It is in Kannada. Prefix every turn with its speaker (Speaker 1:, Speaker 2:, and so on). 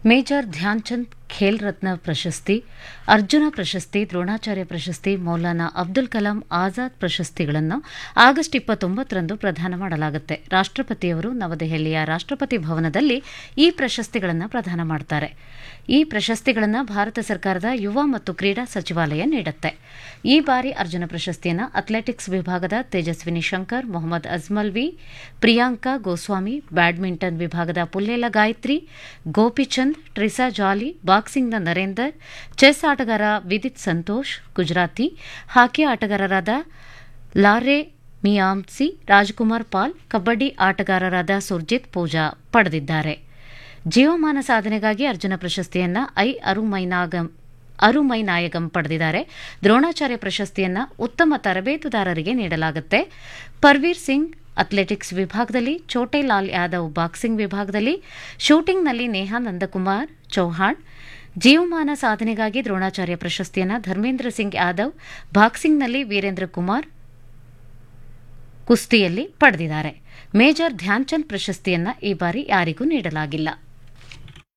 Speaker 1: ಮೇಜರ್ ಧ್ಯಾನ್ಚಂದ್ ಖೇಲ್ ರತ್ನ ಪ್ರಶಸ್ತಿ ಅರ್ಜುನ ಪ್ರಶಸ್ತಿ ದ್ರೋಣಾಚಾರ್ಯ ಪ್ರಶಸ್ತಿ ಮೌಲಾನಾ ಅಬ್ದುಲ್ ಕಲಾಂ ಆಜಾದ್ ಪ್ರಶಸ್ತಿಗಳನ್ನು ಆಗಸ್ಟ್ ಇಪ್ಪತ್ತೊಂಬತ್ತರಂದು ಪ್ರದಾನ ಮಾಡಲಾಗುತ್ತೆ ರಾಷ್ಟ್ರಪತಿಯವರು ನವದೆಹಲಿಯ ರಾಷ್ಟ್ರಪತಿ ಭವನದಲ್ಲಿ ಈ ಪ್ರಶಸ್ತಿಗಳನ್ನು ಪ್ರದಾನ ಮಾಡ್ತಾರೆ ಈ ಪ್ರಶಸ್ತಿಗಳನ್ನು ಭಾರತ ಸರ್ಕಾರದ ಯುವ ಮತ್ತು ಕ್ರೀಡಾ ಸಚಿವಾಲಯ ನೀಡುತ್ತೆ ಈ ಬಾರಿ ಅರ್ಜುನ ಪ್ರಶಸ್ತಿಯನ್ನು ಅಥ್ಲೆಟಿಕ್ಸ್ ವಿಭಾಗದ ತೇಜಸ್ವಿನಿ ಶಂಕರ್ ಮೊಹಮ್ಮದ್ ಅಜ್ಮಲ್ವಿ ಪ್ರಿಯಾಂಕಾ ಗೋಸ್ವಾಮಿ ಬ್ಯಾಡ್ಮಿಂಟನ್ ವಿಭಾಗದ ಪುಲ್ಲೇಲ ಗಾಯತ್ರಿ ಗೋಪಿಚಂದ್ ಟ್ರಿಸಾ ಜಾಲಿ ಬಾಕ್ಸಿಂಗ್ನ ನರೇಂದರ್ ಚೆಸ್ ಆಟಗಾರ ವಿದಿತ್ ಸಂತೋಷ್ ಗುಜರಾತಿ ಹಾಕಿ ಆಟಗಾರರಾದ ಲಾರೆ ಮಿಯಾಮ್ಸಿ ರಾಜ್ಕುಮಾರ್ ಪಾಲ್ ಕಬಡ್ಡಿ ಆಟಗಾರರಾದ ಸುರ್ಜಿತ್ ಪೂಜಾ ಪಡೆದಿದ್ದಾರೆ ಜೀವಮಾನ ಸಾಧನೆಗಾಗಿ ಅರ್ಜುನ ಪ್ರಶಸ್ತಿಯನ್ನ ಐ ಅರುಮೈನಾಗಂ ಅರುಮೈನಾಯಗಂ ಪಡೆದಿದ್ದಾರೆ ದ್ರೋಣಾಚಾರ್ಯ ಪ್ರಶಸ್ತಿಯನ್ನ ಉತ್ತಮ ತರಬೇತುದಾರರಿಗೆ ನೀಡಲಾಗುತ್ತೆ ಪರ್ವೀರ್ ಸಿಂಗ್ ಅಥ್ಲೆಟಿಕ್ಸ್ ವಿಭಾಗದಲ್ಲಿ ಚೋಟೆಲಾಲ್ ಯಾದವ್ ಬಾಕ್ಸಿಂಗ್ ವಿಭಾಗದಲ್ಲಿ ಶೂಟಿಂಗ್ನಲ್ಲಿ ನೇಹಾ ನಂದಕುಮಾರ್ ಚೌಹಾಣ್ ಜೀವಮಾನ ಸಾಧನೆಗಾಗಿ ದ್ರೋಣಾಚಾರ್ಯ ಪ್ರಶಸ್ತಿಯನ್ನ ಧರ್ಮೇಂದ್ರ ಸಿಂಗ್ ಯಾದವ್ ಬಾಕ್ಸಿಂಗ್ನಲ್ಲಿ ವೀರೇಂದ್ರ ಕುಮಾರ್ ಕುಸ್ತಿಯಲ್ಲಿ ಪಡೆದಿದ್ದಾರೆ ಮೇಜರ್ ಧ್ಯಾನ್ಚಂದ್ ಪ್ರಶಸ್ತಿಯನ್ನ ಈ ಬಾರಿ ಯಾರಿಗೂ ನೀಡಲಾಗಿಲ್ಲ